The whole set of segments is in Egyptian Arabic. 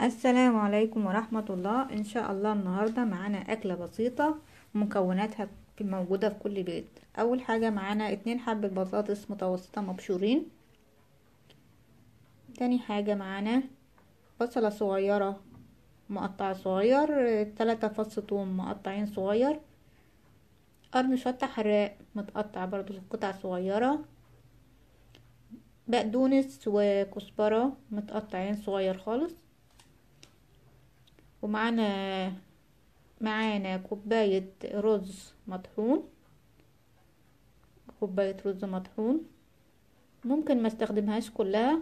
السلام عليكم ورحمة الله ان شاء الله النهاردة معانا اكلة بسيطة مكوناتها في موجودة في كل بيت اول حاجة معانا اتنين حبة بطاطس متوسطة مبشورين تاني حاجة معانا بصلة صغيرة مقطع صغير تلاتة فص ثوم مقطعين صغير قرن شطة حراق متقطع برضو قطع صغيرة بقدونس وكزبرة متقطعين صغير خالص ومعانا معانا كوباية رز مطحون كوباية رز مطحون ممكن ما استخدمهاش كلها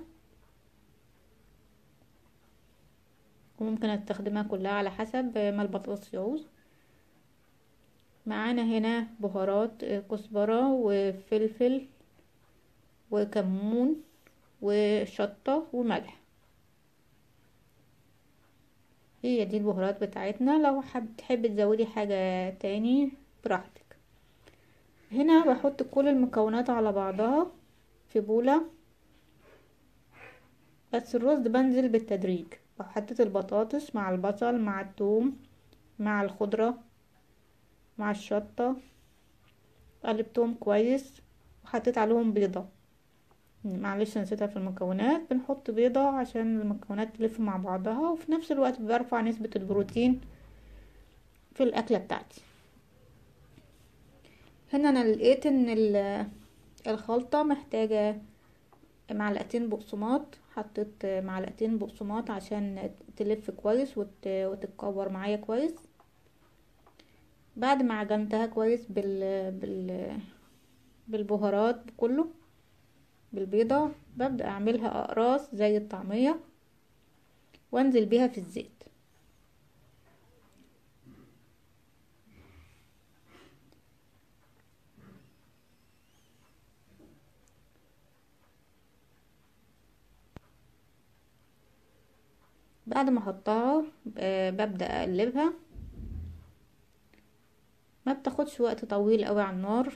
وممكن استخدمها كلها على حسب ما البطاطس يعوز معانا هنا بهارات كزبرة وفلفل وكمون وشطة وملح هي دي البهارات بتاعتنا لو حب تحب تزودي حاجة تاني براحتك هنا بحط كل المكونات على بعضها في بولة بس الرز بنزل بالتدريج حطيت البطاطس مع البصل مع الثوم مع الخضرة مع الشطة قلبتهم كويس وحطيت عليهم بيضة معلش نسيتها في المكونات بنحط بيضة عشان المكونات تلف مع بعضها وفي نفس الوقت برفع نسبة البروتين في الأكلة بتاعتي هنا أنا لقيت إن الخلطة محتاجة معلقتين بقسماط حطيت معلقتين بقسماط عشان تلف كويس وت... وتتكور معايا كويس بعد ما عجنتها كويس بال... بال... بالبهارات كله بالبيضة ببدأ اعملها اقراص زي الطعمية وانزل بيها في الزيت بعد ما احطها ببدأ اقلبها ما بتاخدش وقت طويل قوي على النار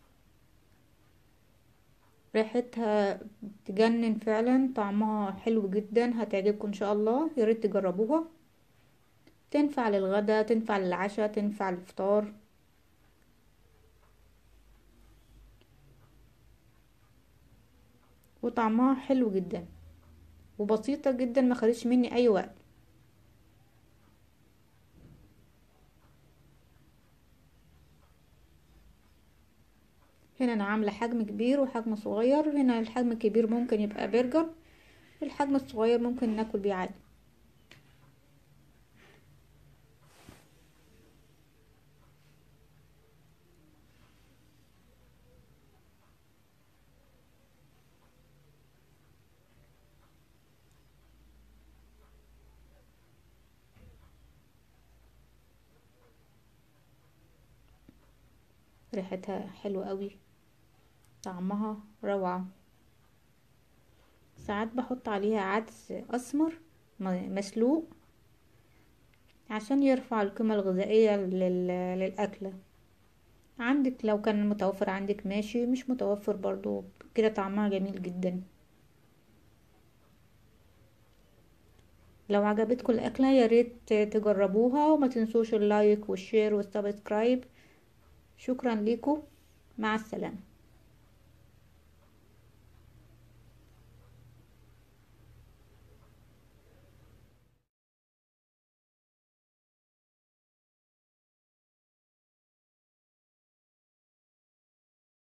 ريحتها تجنن فعلا طعمها حلو جدا هتعجبكم ان شاء الله ياريت تجربوها تنفع للغدا تنفع للعشاء تنفع للفطار وطعمها حلو جدا وبسيطة جدا ما خدتش مني اي وقت هنا انا عاملة حجم كبير وحجم صغير هنا الحجم الكبير ممكن يبقى برجر الحجم الصغير ممكن ناكل بيه عادي ريحتها حلوة قوي طعمها روعة ساعات بحط عليها عدس اسمر مسلوق عشان يرفع القيمة الغذائية للأكلة عندك لو كان متوفر عندك ماشي مش متوفر برضو كده طعمها جميل جدا لو عجبتكم الأكلة ياريت تجربوها وما تنسوش اللايك والشير والسبسكرايب شكرا لكم مع السلامه